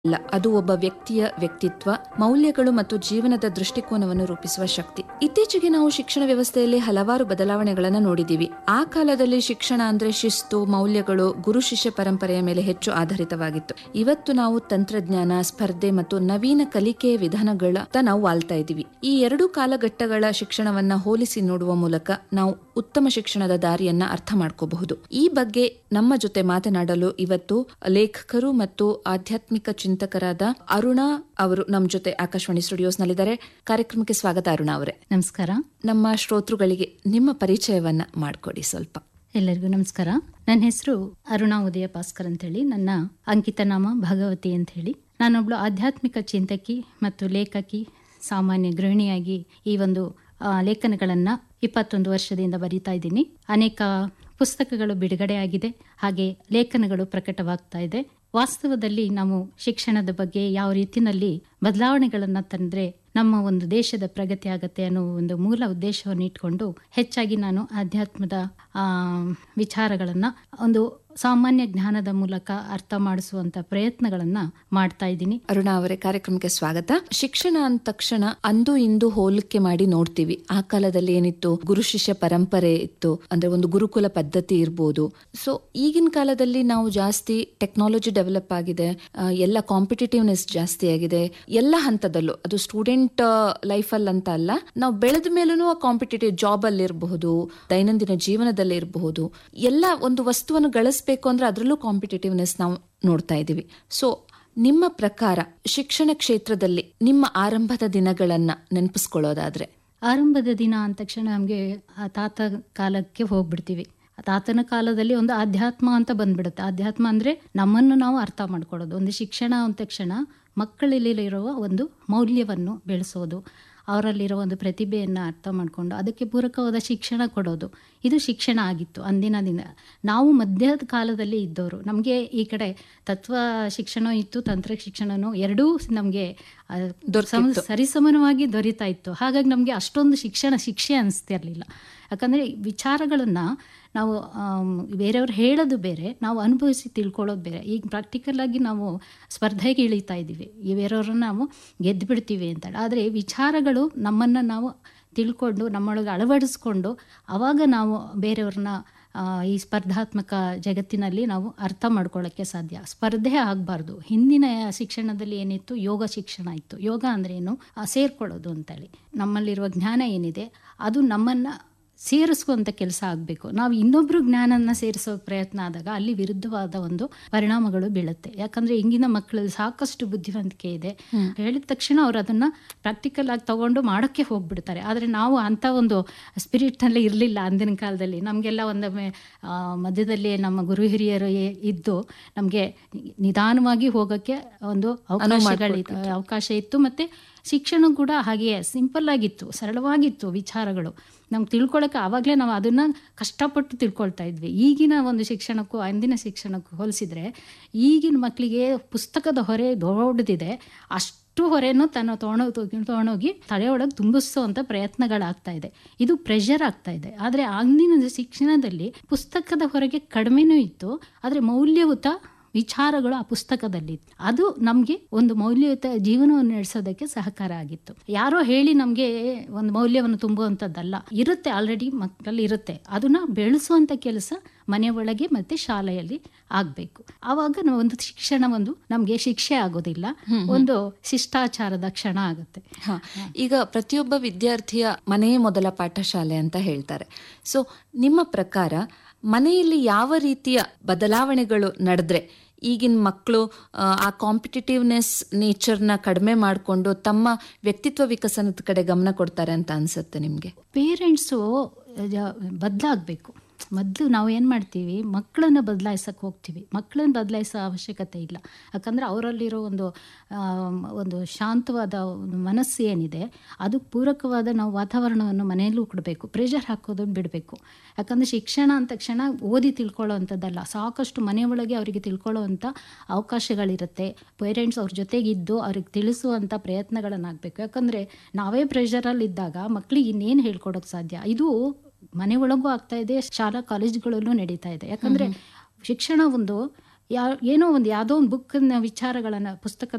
ಅಲ್ಲ ಅದು ಒಬ್ಬ ವ್ಯಕ್ತಿಯ ವ್ಯಕ್ತಿತ್ವ ಮೌಲ್ಯಗಳು ಮತ್ತು ಜೀವನದ ದೃಷ್ಟಿಕೋನವನ್ನು ರೂಪಿಸುವ ಶಕ್ತಿ ಇತ್ತೀಚೆಗೆ ನಾವು ಶಿಕ್ಷಣ ವ್ಯವಸ್ಥೆಯಲ್ಲಿ ಹಲವಾರು ಬದಲಾವಣೆಗಳನ್ನು ನೋಡಿದೀವಿ ಆ ಕಾಲದಲ್ಲಿ ಶಿಕ್ಷಣ ಅಂದ್ರೆ ಶಿಸ್ತು ಮೌಲ್ಯಗಳು ಗುರು ಶಿಷ್ಯ ಪರಂಪರೆಯ ಮೇಲೆ ಹೆಚ್ಚು ಆಧಾರಿತವಾಗಿತ್ತು ಇವತ್ತು ನಾವು ತಂತ್ರಜ್ಞಾನ ಸ್ಪರ್ಧೆ ಮತ್ತು ನವೀನ ಕಲಿಕೆಯ ವಿಧಾನಗಳತ್ತ ನಾವು ಆಳ್ತಾ ಇದ್ದೀವಿ ಈ ಎರಡು ಕಾಲಘಟ್ಟಗಳ ಶಿಕ್ಷಣವನ್ನ ಹೋಲಿಸಿ ನೋಡುವ ಮೂಲಕ ನಾವು ಉತ್ತಮ ಶಿಕ್ಷಣದ ದಾರಿಯನ್ನ ಅರ್ಥ ಮಾಡ್ಕೋಬಹುದು ಈ ಬಗ್ಗೆ ನಮ್ಮ ಜೊತೆ ಮಾತನಾಡಲು ಇವತ್ತು ಲೇಖಕರು ಮತ್ತು ಆಧ್ಯಾತ್ಮಿಕ ಚಿಂತಕರಾದ ಅರುಣಾ ಅವರು ನಮ್ಮ ಜೊತೆ ಆಕಾಶವಾಣಿ ಸ್ಟುಡಿಯೋಸ್ ನಲ್ಲಿದ್ದಾರೆ ಕಾರ್ಯಕ್ರಮಕ್ಕೆ ಸ್ವಾಗತ ಅರುಣಾ ಅವರೇ ನಮಸ್ಕಾರ ನಮ್ಮ ಶ್ರೋತೃಗಳಿಗೆ ನಿಮ್ಮ ಪರಿಚಯವನ್ನ ಮಾಡಿಕೊಡಿ ಸ್ವಲ್ಪ ಎಲ್ಲರಿಗೂ ನಮಸ್ಕಾರ ನನ್ನ ಹೆಸರು ಅರುಣಾ ಉದಯ ಭಾಸ್ಕರ್ ಅಂತ ಹೇಳಿ ನನ್ನ ಅಂಕಿತ ನಾಮ ಭಗವತಿ ಅಂತ ಹೇಳಿ ನಾನೊಬ್ಳು ಆಧ್ಯಾತ್ಮಿಕ ಚಿಂತಕಿ ಮತ್ತು ಲೇಖಕಿ ಸಾಮಾನ್ಯ ಗೃಹಿಣಿಯಾಗಿ ಈ ಒಂದು ಆ, ಲೇಖನಗಳನ್ನ ಇಪ್ಪತ್ತೊಂದು ವರ್ಷದಿಂದ ಬರೀತಾ ಇದ್ದೀನಿ ಅನೇಕ ಪುಸ್ತಕಗಳು ಬಿಡುಗಡೆಯಾಗಿದೆ ಹಾಗೆ ಲೇಖನಗಳು ಪ್ರಕಟವಾಗ್ತಾ ಇದೆ ವಾಸ್ತವದಲ್ಲಿ ನಾವು ಶಿಕ್ಷಣದ ಬಗ್ಗೆ ಯಾವ ರೀತಿನಲ್ಲಿ ಬದಲಾವಣೆಗಳನ್ನ ತಂದ್ರೆ ನಮ್ಮ ಒಂದು ದೇಶದ ಪ್ರಗತಿ ಆಗತ್ತೆ ಅನ್ನೋ ಒಂದು ಮೂಲ ಉದ್ದೇಶವನ್ನು ಇಟ್ಕೊಂಡು ಹೆಚ್ಚಾಗಿ ನಾನು ಆಧ್ಯಾತ್ಮದ ಆ, ವಿಚಾರಗಳನ್ನ ಒಂದು ಸಾಮಾನ್ಯ ಜ್ಞಾನದ ಮೂಲಕ ಅರ್ಥ ಮಾಡಿಸುವಂತ ಪ್ರಯತ್ನಗಳನ್ನ ಮಾಡ್ತಾ ಇದ್ದೀನಿ ಅರುಣಾ ಅವರೇ ಕಾರ್ಯಕ್ರಮಕ್ಕೆ ಸ್ವಾಗತ ಶಿಕ್ಷಣ ಅಂದ ತಕ್ಷಣ ಅಂದು ಇಂದು ಹೋಲಿಕೆ ಮಾಡಿ ನೋಡ್ತೀವಿ ಆ ಕಾಲದಲ್ಲಿ ಏನಿತ್ತು ಗುರು ಶಿಷ್ಯ ಪರಂಪರೆ ಇತ್ತು ಅಂದ್ರೆ ಒಂದು ಗುರುಕುಲ ಪದ್ಧತಿ ಇರ್ಬೋದು ಸೊ ಈಗಿನ ಕಾಲದಲ್ಲಿ ನಾವು ಜಾಸ್ತಿ ಟೆಕ್ನಾಲಜಿ ಡೆವಲಪ್ ಆಗಿದೆ ಆ, ಎಲ್ಲ ಕಾಂಪಿಟೇಟಿವ್ನೆಸ್ ಜಾಸ್ತಿ ಆಗಿದೆ ಎಲ್ಲ ಹಂತದಲ್ಲೂ ಅದು ಸ್ಟೂಡೆಂಟ್ ಲೈಫ್ ಅಲ್ಲಿ ಅಂತ ಅಲ್ಲ ನಾವು ಬೆಳೆದ ಮೇಲೂ ಕಾಂಪಿಟೇಟಿವ್ ಜಾಬ್ ಅಲ್ಲಿ ಇರಬಹುದು ದೈನಂದಿನ ಜೀವನದಲ್ಲಿ ಇರಬಹುದು ಎಲ್ಲ ಒಂದು ವಸ್ತುವನ್ನು ಗಳಿಸ್ಬೇಕು ಅಂದ್ರೆ ಅದರಲ್ಲೂ ಕಾಂಪಿಟೇಟಿವ್ನೆಸ್ ನಾವು ನೋಡ್ತಾ ಇದ್ದೀವಿ ಸೊ ನಿಮ್ಮ ಪ್ರಕಾರ ಶಿಕ್ಷಣ ಕ್ಷೇತ್ರದಲ್ಲಿ ನಿಮ್ಮ ಆರಂಭದ ದಿನಗಳನ್ನ ನೆನಪಿಸ್ಕೊಳ್ಳೋದಾದ್ರೆ ಆರಂಭದ ದಿನ ಅಂದ ತಕ್ಷಣ ನಮಗೆ ಆ ತಾತ ಕಾಲಕ್ಕೆ ಹೋಗ್ಬಿಡ್ತೀವಿ ಆ ತಾತನ ಕಾಲದಲ್ಲಿ ಒಂದು ಆಧ್ಯಾತ್ಮ ಅಂತ ಬಂದ್ಬಿಡುತ್ತೆ ಆಧ್ಯಾತ್ಮ ಅಂದ್ರೆ ನಮ್ಮನ್ನು ನಾವು ಅರ್ಥ ಮಾಡ್ಕೊಳ್ಳೋದು ಒಂದು ಶಿಕ್ಷಣ ಅಂದ ತಕ್ಷಣ ಮಕ್ಕಳಲ್ಲಿರುವ ಒಂದು ಮೌಲ್ಯವನ್ನು ಬೆಳೆಸೋದು ಅವರಲ್ಲಿರೋ ಒಂದು ಪ್ರತಿಭೆಯನ್ನು ಅರ್ಥ ಮಾಡಿಕೊಂಡು ಅದಕ್ಕೆ ಪೂರಕವಾದ ಶಿಕ್ಷಣ ಕೊಡೋದು ಇದು ಶಿಕ್ಷಣ ಆಗಿತ್ತು ಅಂದಿನ ದಿನ ನಾವು ಮಧ್ಯದ ಕಾಲದಲ್ಲಿ ಇದ್ದವರು ನಮಗೆ ಈ ಕಡೆ ತತ್ವ ಶಿಕ್ಷಣ ಇತ್ತು ತಂತ್ರ ಶಿಕ್ಷಣನೂ ಎರಡೂ ನಮಗೆ ಸರಿಸಮಾನವಾಗಿ ದೊರೀತಾ ಇತ್ತು ಹಾಗಾಗಿ ನಮಗೆ ಅಷ್ಟೊಂದು ಶಿಕ್ಷಣ ಶಿಕ್ಷೆ ಅನಿಸ್ತಿರ್ಲಿಲ್ಲ ಯಾಕಂದರೆ ವಿಚಾರಗಳನ್ನು ನಾವು ಆಮ್, ಬೇರೆಯವ್ರು ಹೇಳೋದು ಬೇರೆ ನಾವು ಅನುಭವಿಸಿ ತಿಳ್ಕೊಳ್ಳೋದು ಬೇರೆ ಈಗ ಪ್ರಾಕ್ಟಿಕಲ್ ಆಗಿ ನಾವು ಸ್ಪರ್ಧೆಗೆ ಇಳಿತಾ ಇದ್ದೀವಿ ಈ ಬೇರೆಯವ್ರನ್ನ ನಾವು ಗೆದ್ದು ಬಿಡ್ತೀವಿ ಅಂತ ಆದರೆ ವಿಚಾರಗಳು ನಮ್ಮನ್ನು ನಾವು ತಿಳ್ಕೊಂಡು ನಮ್ಮೊಳಗೆ ಅಳವಡಿಸ್ಕೊಂಡು ಆವಾಗ ನಾವು ಬೇರೆಯವ್ರನ್ನ ಆ, ಈ ಸ್ಪರ್ಧಾತ್ಮಕ ಜಗತ್ತಿನಲ್ಲಿ ನಾವು ಅರ್ಥ ಮಾಡ್ಕೊಳ್ಳೋಕ್ಕೆ ಸಾಧ್ಯ ಸ್ಪರ್ಧೆ ಆಗಬಾರ್ದು ಹಿಂದಿನ ಶಿಕ್ಷಣದಲ್ಲಿ ಏನಿತ್ತು ಯೋಗ ಶಿಕ್ಷಣ ಇತ್ತು ಯೋಗ ಅಂದ್ರೆ ಏನು ಆ, ಸೇರ್ಕೊಳ್ಳೋದು ಅಂತೇಳಿ ನಮ್ಮಲ್ಲಿರುವ ಜ್ಞಾನ ಏನಿದೆ ಅದು ನಮ್ಮನ್ನು ಸೇರಿಸುವಂಥ ಕೆಲಸ ಆಗಬೇಕು ನಾವು ಇನ್ನೊಬ್ರು ಜ್ಞಾನನ ಸೇರಿಸೋ ಪ್ರಯತ್ನ ಆದಾಗ ಅಲ್ಲಿ ವಿರುದ್ಧವಾದ ಒಂದು ಪರಿಣಾಮಗಳು ಬೀಳುತ್ತೆ ಯಾಕಂದ್ರೆ ಇಂಗಿನ ಮಕ್ಕಳಲ್ಲಿ ಸಾಕಷ್ಟು ಬುದ್ಧಿವಂತಿಕೆ ಇದೆ ಹೇಳಿದ ತಕ್ಷಣ ಅವ್ರು ಅದನ್ನ ಪ್ರಾಕ್ಟಿಕಲ್ ಆಗಿ ತಗೊಂಡು ಮಾಡೋಕ್ಕೆ ಹೋಗ್ಬಿಡ್ತಾರೆ ಆದರೆ ನಾವು ಅಂಥ ಒಂದು ಸ್ಪಿರಿಟ್ನಲ್ಲಿ ಇರಲಿಲ್ಲ ಅಂದಿನ ಕಾಲದಲ್ಲಿ ನಮಗೆಲ್ಲ ಒಂದೊಮ್ಮೆ ಆ, ಮಧ್ಯದಲ್ಲಿ ನಮ್ಮ ಗುರು ಹಿರಿಯರು ಏ- ಇದ್ದು ನಮಗೆ ನಿಧಾನವಾಗಿ ಹೋಗೋಕ್ಕೆ ಒಂದು ಅವಕಾಶಗಳಿತ್ತು ಅವಕಾಶ ಇತ್ತು ಮತ್ತೆ ಶಿಕ್ಷಣ ಕೂಡ ಹಾಗೆಯೇ ಸಿಂಪಲ್ ಆಗಿತ್ತು ಸರಳವಾಗಿತ್ತು ವಿಚಾರಗಳು ನಮ್ಗೆ ತಿಳ್ಕೊಳ್ಳೋಕೆ ಆವಾಗಲೇ ನಾವು ಅದನ್ನು ಕಷ್ಟಪಟ್ಟು ತಿಳ್ಕೊಳ್ತಾ ಇದ್ವಿ ಈಗಿನ ಒಂದು ಶಿಕ್ಷಣಕ್ಕೂ ಅಂದಿನ ಶಿಕ್ಷಣಕ್ಕೂ ಹೋಲಿಸಿದ್ರೆ ಈಗಿನ ಮಕ್ಕಳಿಗೆ ಪುಸ್ತಕದ ಹೊರೆ ದೊಡ್ಡದಿದೆ ಅಷ್ಟು ಹೊರೆನೂ ತನ್ನ ತೊಗೊಂಡೋಗಿ ತೊಗೊಂಡೋಗಿ ತಲೆಯೊಳಗೆ ತುಂಬಿಸುವಂಥ ಪ್ರಯತ್ನಗಳಾಗ್ತಾ ಇದೆ ಇದು ಪ್ರೆಷರ್ ಆಗ್ತಾ ಇದೆ ಆದರೆ ಆಗಿನ ಶಿಕ್ಷಣದಲ್ಲಿ ಪುಸ್ತಕದ ಹೊರಗೆ ಕಡಿಮೆನೂ ಇತ್ತು ಆದರೆ ಮೌಲ್ಯಯುತ ವಿಚಾರಗಳು ಆ ಪುಸ್ತಕದಲ್ಲಿ ಅದು ನಮಗೆ ಒಂದು ಮೌಲ್ಯಯುತ ಜೀವನವನ್ನು ನಡೆಸೋದಕ್ಕೆ ಸಹಕಾರ ಆಗಿತ್ತು ಯಾರೋ ಹೇಳಿ ನಮಗೆ ಒಂದು ಮೌಲ್ಯವನ್ನು ತುಂಬುವಂಥದ್ದಲ್ಲ ಇರುತ್ತೆ ಆಲ್ರೆಡಿ ಮಕ್ಕಳಲ್ಲಿ ಇರುತ್ತೆ ಅದನ್ನ ಬೆಳೆಸುವಂಥ ಕೆಲಸ ಮನೆ ಒಳಗೆ ಮತ್ತೆ ಶಾಲೆಯಲ್ಲಿ ಆಗಬೇಕು ಆವಾಗ ನಾವು ಒಂದು ಶಿಕ್ಷಣ ಒಂದು ನಮಗೆ ಶಿಕ್ಷೆ ಆಗೋದಿಲ್ಲ ಒಂದು ಶಿಷ್ಟಾಚಾರದ ಕ್ಷಣ ಆಗುತ್ತೆ ಹ. ಈಗ ಪ್ರತಿಯೊಬ್ಬ ವಿದ್ಯಾರ್ಥಿಯ ಮನೆಯೇ ಮೊದಲ ಪಾಠಶಾಲೆ ಅಂತ ಹೇಳ್ತಾರೆ ಸೊ ನಿಮ್ಮ ಪ್ರಕಾರ ಮನೆಯಲ್ಲಿ ಯಾವ ರೀತಿಯ ಬದಲಾವಣೆಗಳು ನಡೆದ್ರೆ ಈಗಿನ ಮಕ್ಕಳು ಆ ಕಾಂಪಿಟೇಟಿವ್ನೆಸ್ ನೇಚರ್ನ ಕಡಿಮೆ ಮಾಡಿಕೊಂಡು ತಮ್ಮ ವ್ಯಕ್ತಿತ್ವ ವಿಕಸನದ ಕಡೆ ಗಮನ ಕೊಡ್ತಾರೆ ಅಂತ ಅನ್ಸುತ್ತೆ ನಿಮಗೆ ಪೇರೆಂಟ್ಸು ಬದಲಾಗಬೇಕು ಮೊದಲು ನಾವು ಏನು ಮಾಡ್ತೀವಿ ಮಕ್ಕಳನ್ನ ಬದಲಾಯಿಸಕ್ಕೆ ಹೋಗ್ತೀವಿ ಮಕ್ಕಳನ್ನ ಬದಲಾಯಿಸೋ ಅವಶ್ಯಕತೆ ಇಲ್ಲ ಯಾಕಂದರೆ ಅವರಲ್ಲಿರೋ ಒಂದು ಆಮ್, ಒಂದು ಶಾಂತವಾದ ಒಂದು ಮನಸ್ಸು ಏನಿದೆ ಅದು ಪೂರಕವಾದ ನಾವು ವಾತಾವರಣವನ್ನು ಮನೆಯಲ್ಲೂ ಕೊಡಬೇಕು ಪ್ರೆಷರ್ ಹಾಕೋದನ್ನು ಬಿಡಬೇಕು ಯಾಕಂದರೆ ಶಿಕ್ಷಣ ಅಂದ ತಕ್ಷಣ ಓದಿ ತಿಳ್ಕೊಳ್ಳೋ ಅಂಥದ್ದಲ್ಲ ಸಾಕಷ್ಟು ಮನೆಯೊಳಗೆ ಅವರಿಗೆ ತಿಳ್ಕೊಳ್ಳೋವಂಥ ಅವಕಾಶಗಳಿರುತ್ತೆ ಪೇರೆಂಟ್ಸ್ ಅವ್ರ ಜೊತೆಗಿದ್ದು ಅವ್ರಿಗೆ ತಿಳಿಸುವಂಥ ಪ್ರಯತ್ನಗಳನ್ನಾಗಬೇಕು ಯಾಕಂದರೆ ನಾವೇ ಪ್ರೆಷರಲ್ಲಿ ಇದ್ದಾಗ ಮಕ್ಕಳಿಗೆ ಇನ್ನೇನು ಹೇಳ್ಕೊಡೋಕ್ಕೆ ಸಾಧ್ಯ ಇದು ಮನೆ ಒಳಗೂ ಆಗ್ತಾ ಇದೆ ಶಾಲಾ ಕಾಲೇಜುಗಳಲ್ಲೂ ನಡೀತಾ ಇದೆ ಯಾಕಂದ್ರೆ ಶಿಕ್ಷಣ ಒಂದು ಯಾ ಏನೋ ಒಂದು ಯಾವುದೋ ಒಂದು ಬುಕ್ಕಿನ ವಿಚಾರಗಳನ್ನು ಪುಸ್ತಕ